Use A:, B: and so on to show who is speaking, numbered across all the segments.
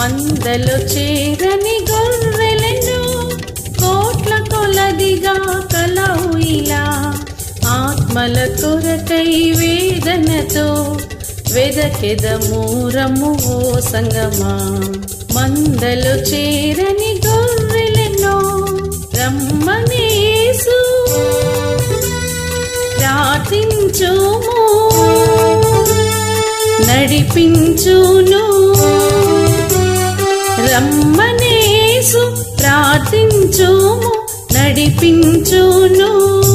A: మందలో చేరని గొర్రెలను కోట్ల కొలదిగా కలవు ఇలా ఆత్మల కొరకై వేదనతో వెదకెదము రమ్ము ఓ సంగమా మందలో చేరని గొర్రెలను రమ్మనేసు ప్రార్థించుము నడిపించును రమ్మనేసు ప్రార్థించుము నడిపించును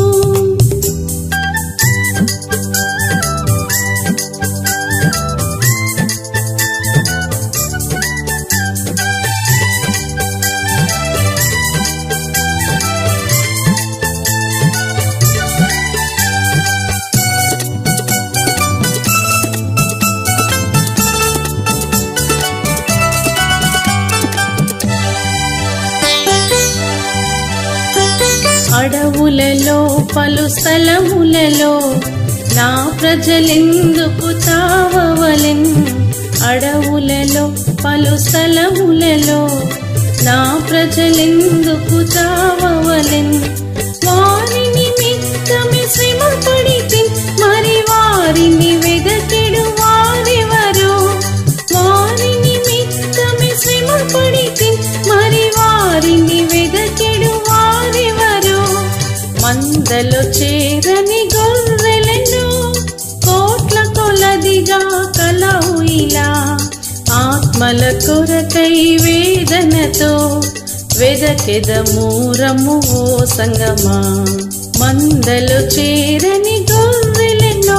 A: అడవులలో పలు స్థలములలో నా ప్రజలెందుకు తావవలెన్ అడవులలో పలు స్థలములలో నా ప్రజలెందుకు తావవలెన్ వారి నిమిత్తమే శ్రమ పడితే మరి వారిని వెదకెడు వారెవరో వారి నిమిత్తమే శ్రమ పడితే మరి వారిని వెదకెడు వారెవరో మందలో చేరని గొర్రెలను కోట్ల కొలదిగా కలవు ఇలా ఆత్మల కొరకై వేదనతో వెదకెదము రమ్ము ఓ సంగమా మందలో చేరని గొర్రెలను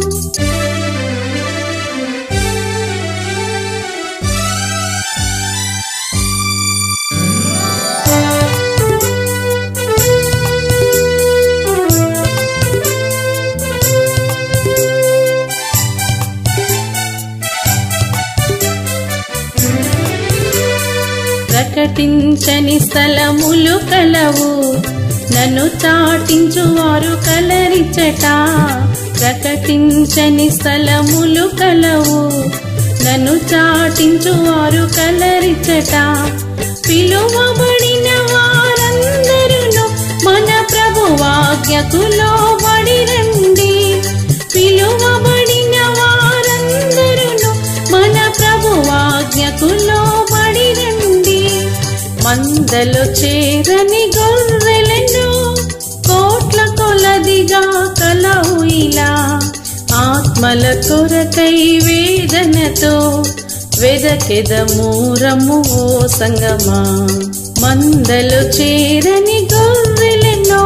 A: ప్రకటించని స్థలములు కలవు నన్ను చాటించువారు కలరిచట ప్రకటించని స్థలములు కలవు నన్ను చాటించువారు కలరిచట పిలువబడిన వారందరూ మన ప్రభువాజ్ఞకు లోబడి రండి పిలువబడిన వారందరూ మన ప్రభువాజ్ఞకు లోబడి రండి మందలో చేరని గొర్రెలను కోట్ల కొలదిగా కలవు ఇలా ఆత్మల కొరకై వేదనతో వెదకెదము రమ్ము ఓ సంగమా మందలో చేరని గొర్రెలను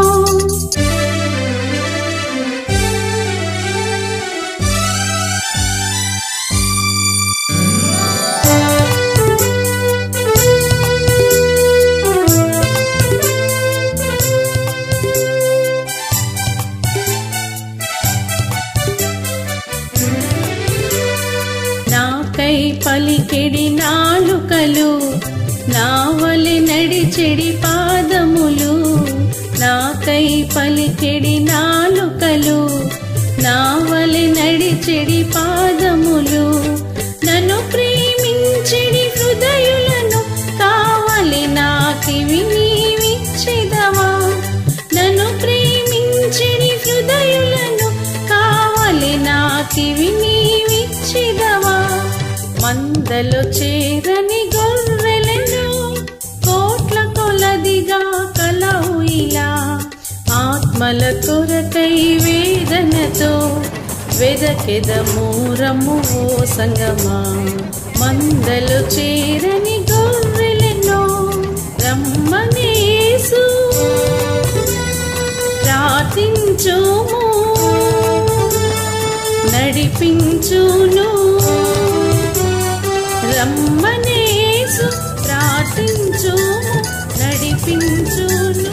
A: నాకై పలికెడి నాలుకలు నావలి నడిచెడి పాదములు నాకై పలికెడి నాలుకలు నావలి నడిచెడి పాదములు నన్ను ప్రేమించెడి హృదయులను కావలి నాకివి నీవిచ్చెదవా నన్ను ప్రేమించెడి హృదయులను కావలి నాకివి నీవిచ్చిదవా మందలో చేరని గొర్రెలను కోట్ల కొలదిగా కలవు ఇలా ఆత్మల కొరకై వేదనతో వెదకెదము రమ్ము ఓ సంగమా మందలో చేరని గొర్రెలను రమ్మనేసు ప్రార్థించుము నడిపించును రమ్మనేసు ప్రార్థించుము నడిపించును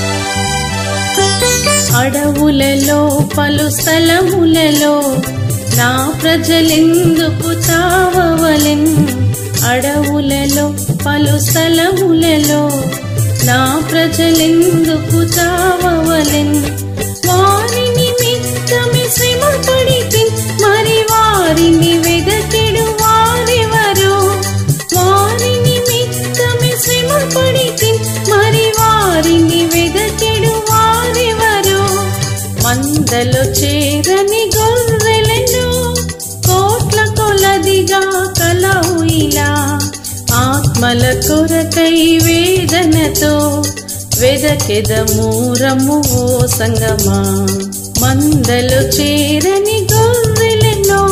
A: అడవులలో పలు స్థలములలో నా ప్రజలెందుకు చావవలెన్ అడవులలో పలు స్థలములలో నా ప్రజలెందుకు చావవలెన్ వారి నిమిత్తమే శ్రమ పడితి మరి వారిని వెదకెడు వారెవరో వారి నిమిత్తమే శ్రమ పడితి మరి వారిని వెదకెడు వారెవరో మందలో చేరని గొర్రెలను కోట్ల కొలదిగా కలవు ఇలా ఆత్మల కొరకై వేదనతో వెదకెదము రమ్ము ఓ సంగమా మందలో చేరని గొర్రెలను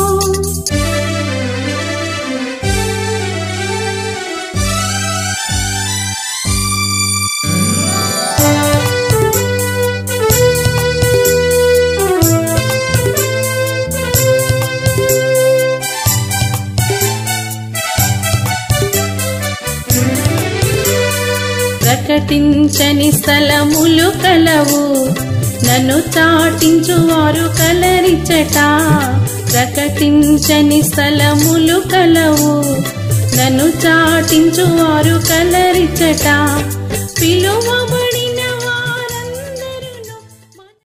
A: ప్రకటించని స్థలములు కలవు నన్ను చాటించువారు కలరిచట ప్రకటించని స్థలములు కలవు నన్ను చాటించువారు కలరిచట పిలువబడి